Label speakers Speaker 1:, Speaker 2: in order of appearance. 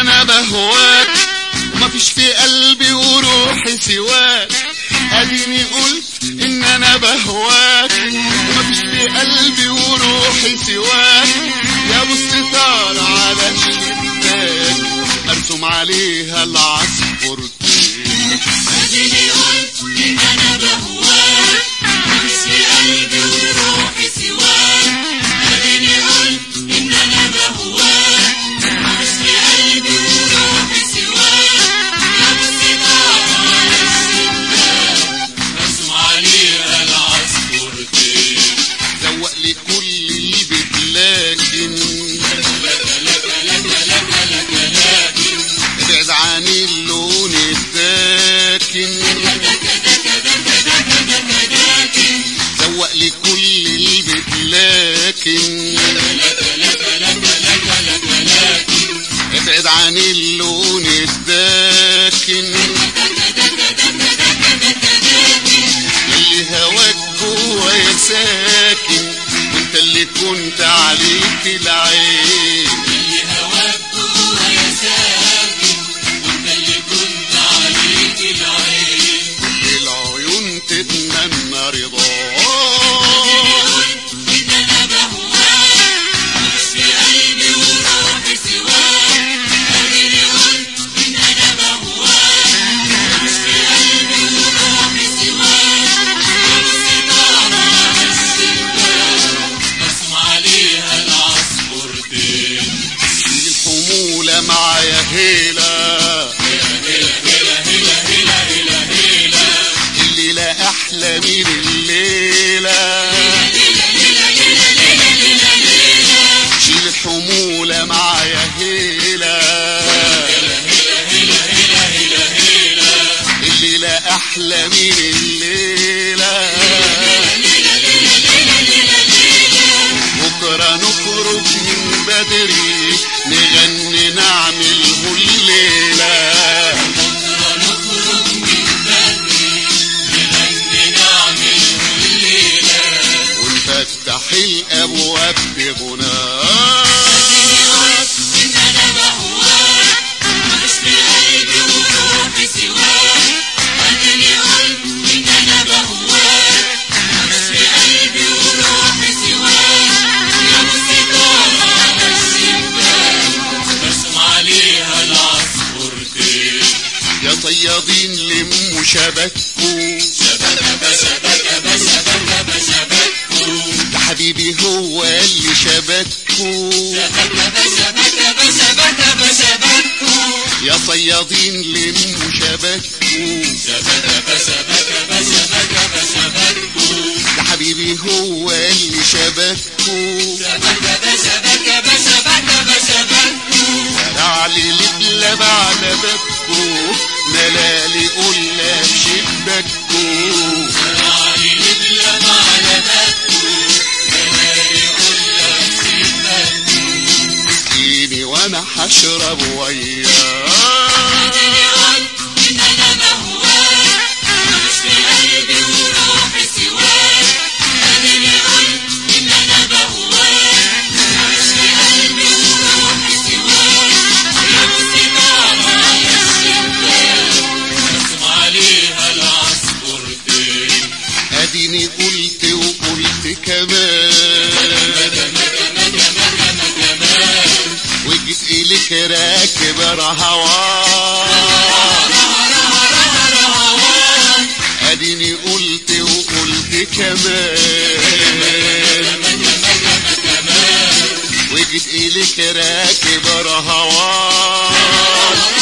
Speaker 1: انا بهواك ومفيش في قلبي وروحي سواك اديني قلت ان انا بهواك ومفيش في قلبي وروحي سواك يا ابو الستار على الشباك ارسم عليها العصفورتين
Speaker 2: اديني قلت ان انا بهواك مش في قلبي وروحي سواك اديني قلت ان انا بهواك مش في قلبي وروحي سواك يا بالستار على الشباك مرسوم عليها العصفورتين
Speaker 1: زوق لي كل البيت لكن
Speaker 2: لك لك لك لك لك لكن
Speaker 1: ابعد عن اللون الداكن
Speaker 2: دك دك دك دك دك لكن
Speaker 1: زوق لي كل البيت لكن
Speaker 2: لك لك لك لك لك لكن
Speaker 1: ابعد عن اللون الداكن اللي هواك جوايا ساكن وانت اللي كنت عليك العين
Speaker 2: اللي هواك جوايا ساكن وانت اللي كنت عليك العين
Speaker 1: العيون تتمنى رضاك
Speaker 2: ان انا بهواك مش في قلبي وروحي سواك اديني قلت ان انا بهواك مش في قلبي وروحي سواك والستار على الشباك مرسوم عليها العصفورتين
Speaker 1: شيل الحمولة معايا هيلة
Speaker 2: هلا هلا هلا هلا هلا هلا
Speaker 1: الليلة أحلى من الليلة شيل الحمولة معايا هيلة الليلة أحلى من الليلة بكرة نخرج من بدري نغني نعمله الليلة ونفتح الأبواب بغناء
Speaker 2: عليها العصفورتين
Speaker 1: يا صيادين لموا شبككوا
Speaker 2: شبكة شبكة شبكة شبكة
Speaker 1: ده حبيبي هو اللي شبككوا يا صيادين لموا شبككوا ده حبيبي هو اللي شبككوا علي لبلب على بكو ملالي قلة شبككو مسكيني وانا حشرب وياه
Speaker 2: عليها العصفورتين
Speaker 1: اديني قلت وقلت كمان وجيت اليك راكب رهوان اديني قلت وقلت كمان وجيت اليك راكب رهوان